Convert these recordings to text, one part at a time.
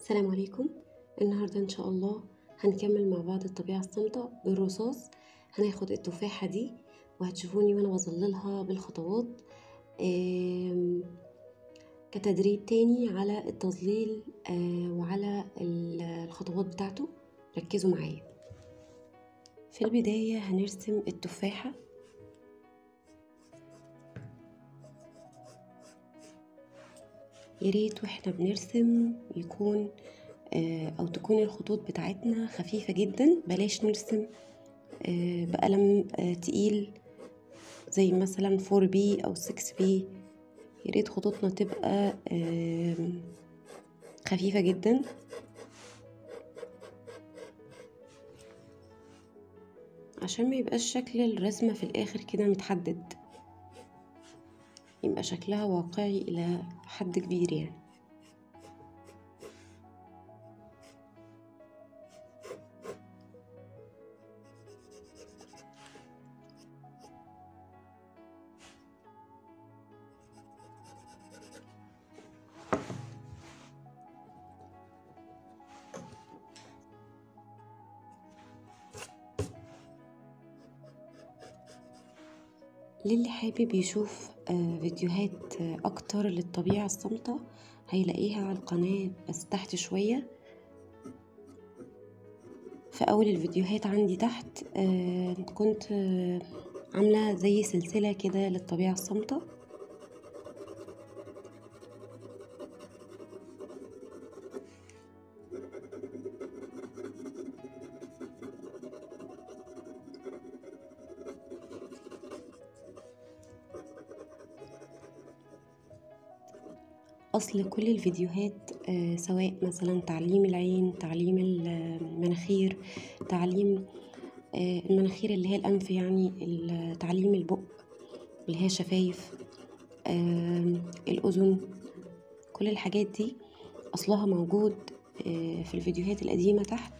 السلام عليكم النهاردة إن شاء الله هنكمل مع بعض الطبيعة الصامتة بالرصاص هناخد التفاحة دي وهتشوفوني وأنا بظللها بالخطوات آم، كتدريب تاني على التظليل آه، وعلى ال- الخطوات بتاعته ركزوا معايا في البداية هنرسم التفاحة ياريت واحنا بنرسم يكون آه، او تكون الخطوط بتاعتنا خفيفة جدا بلاش نرسم آه، بقلم آه، تقيل زي مثلا 4B او 6B ياريت خطوطنا تبقى آم، خفيفة جدا عشان ما يبقاش شكل الرسمة في الاخر كده متحدد يبقى شكلها واقعي الى حد كبير يعني للي حابب يشوف آه، فيديوهات آه، اكتر للطبيعة الصامتة هيلاقيها على القناة بس تحت شوية في اول الفيديوهات عندي تحت آه، كنت آه، عاملة زي سلسلة كده للطبيعة الصامتة أصل كل الفيديوهات آه، سواء مثلا تعليم العين تعليم المناخير تعليم آه، المناخير اللي هي الأنف يعني ال- تعليم البق اللي هي شفايف آم، الأذن كل الحاجات دي أصلها موجود آه، في الفيديوهات القديمة تحت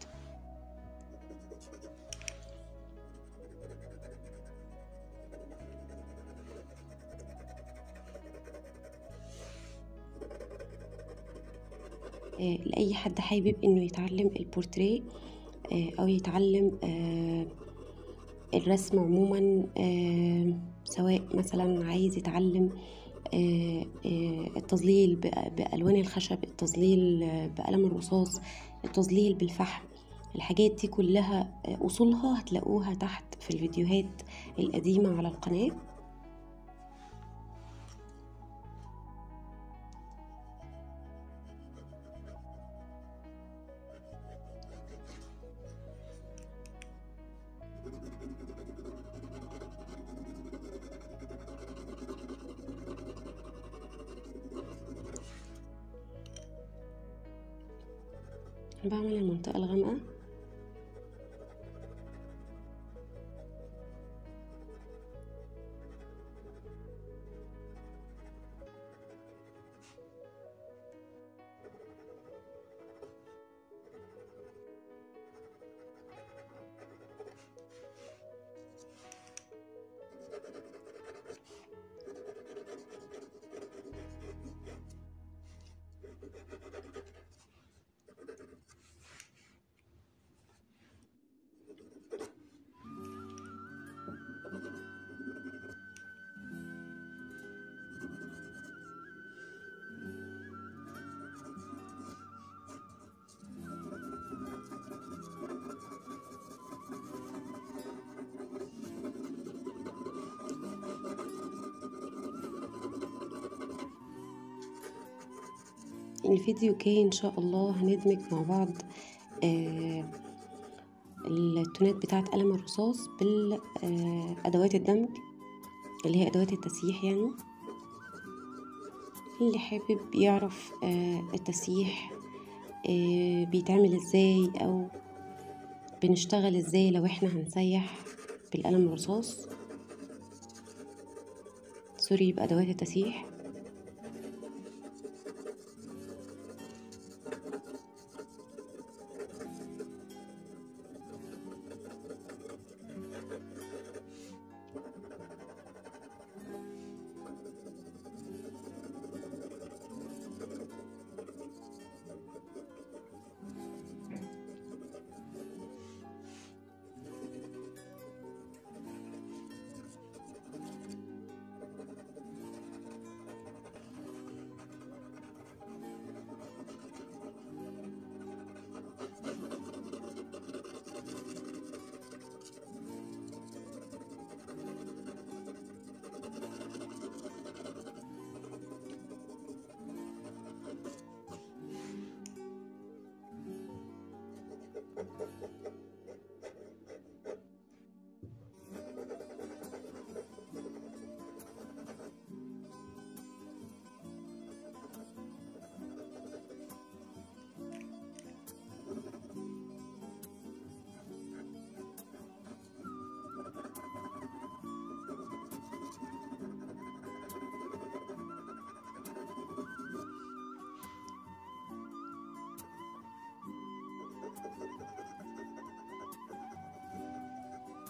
آه، لأي حد حابب إنه يتعلم البورتريه آه، أو يتعلم آه، الرسم عموما آه، سواء مثلا عايز يتعلم آه، آه، التظليل بأ- بألوان الخشب التظليل آه، بقلم الرصاص التظليل بالفحم الحاجات دي كلها آه، أصولها هتلاقوها تحت في الفيديوهات القديمة على القناة أنا بعمل المنطقة الغامقة الفيديو الجاي ان شاء الله هندمج مع بعض آه التونات بتاعت قلم الرصاص بالادوات الدمج اللي هي ادوات التسييح يعني اللي حابب يعرف آه التسييح آه بيتعمل ازاي او بنشتغل ازاي لو احنا هنسيح بالقلم الرصاص سوري بادوات التسييح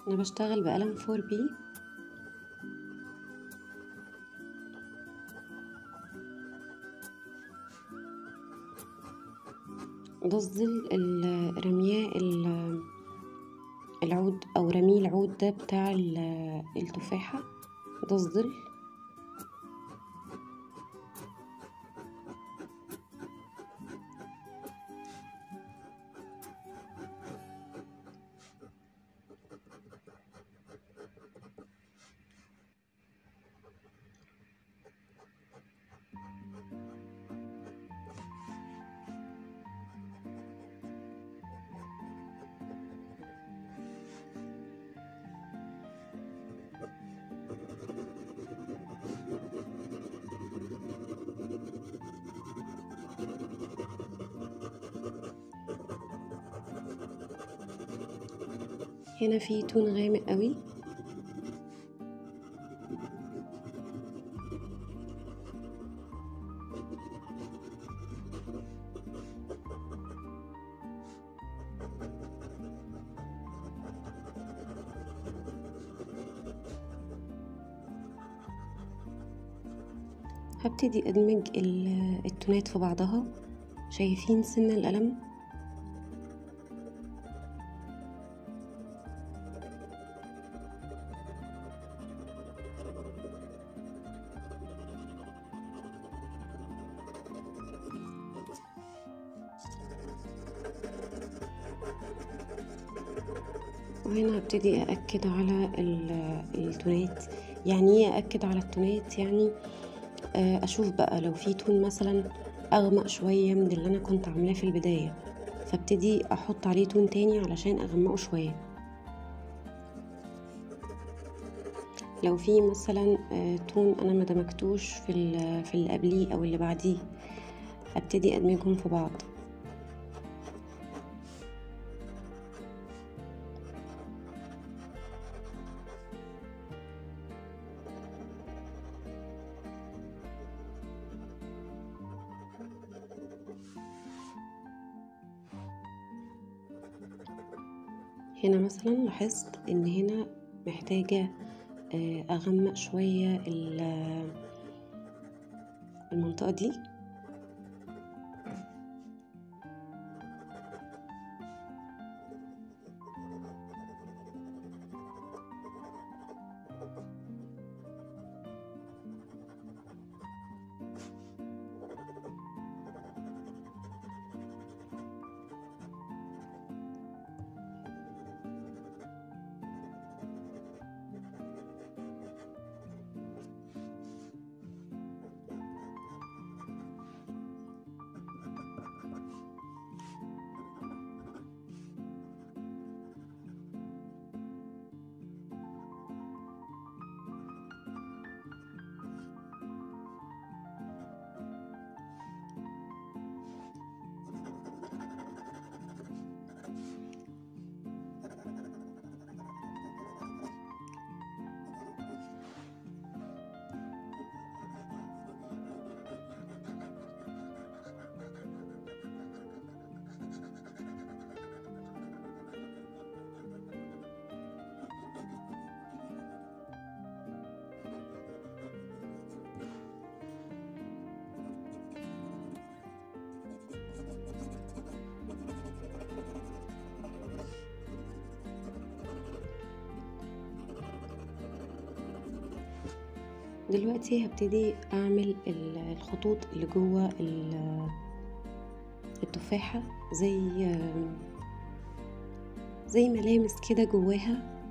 أنا بشتغل بقلم فور بي ده الظل ال- رمياه ال- العود أو رميه العود ده بتاع ال- التفاحة ده الظل هنا في تون غامق قوي هبتدي ادمج ال- التونات في بعضها شايفين سن القلم وهنا هبتدي أأكد على ال- التونات يعني ايه أأكد على التونات يعني آه، أشوف بقى لو في تون مثلا أغمق شوية من اللي أنا كنت عاملاه في البداية فابتدي أحط عليه تون تاني علشان أغمقه شوية لو في مثلا آه، تون أنا ما دمجتوش في ال- في اللي قبليه أو اللي بعديه أبتدي أدمجهم في بعض هنا مثلا لاحظت ان هنا محتاجة آه، اغمق شوية ال- المنطقة دي دلوقتي هبتدي اعمل ال- الخطوط اللي جوه ال- التفاحة زي زي ملامس كده جواها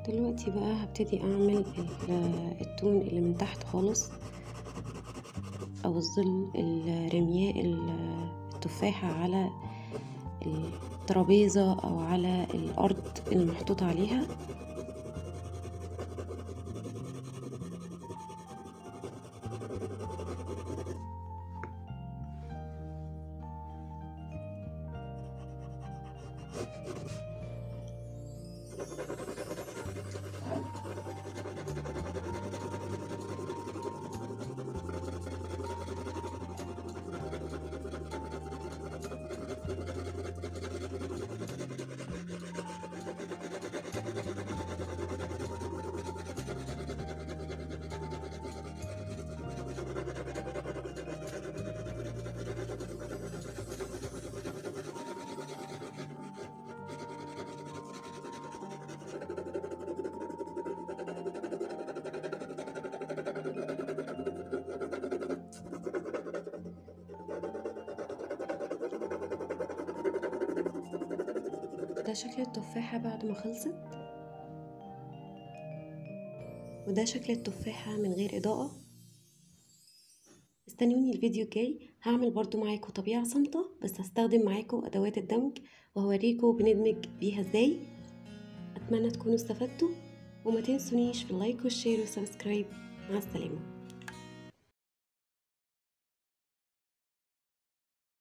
دلوقتي بقى هبتدي اعمل ال- التون اللي من تحت خالص او الظل الرمياء ال- التفاحة على الترابيزة او على الارض المحطوط عليها ده شكل التفاحة بعد ما خلصت وده شكل التفاحة من غير إضاءة استنوني الفيديو الجاي هعمل برضو معاكم طبيعة صامتة بس هستخدم معاكم أدوات الدمج وهوريكم بندمج بيها ازاي أتمنى تكونوا استفدتوا وما تنسونيش في اللايك والشير والسبسكرايب مع السلامة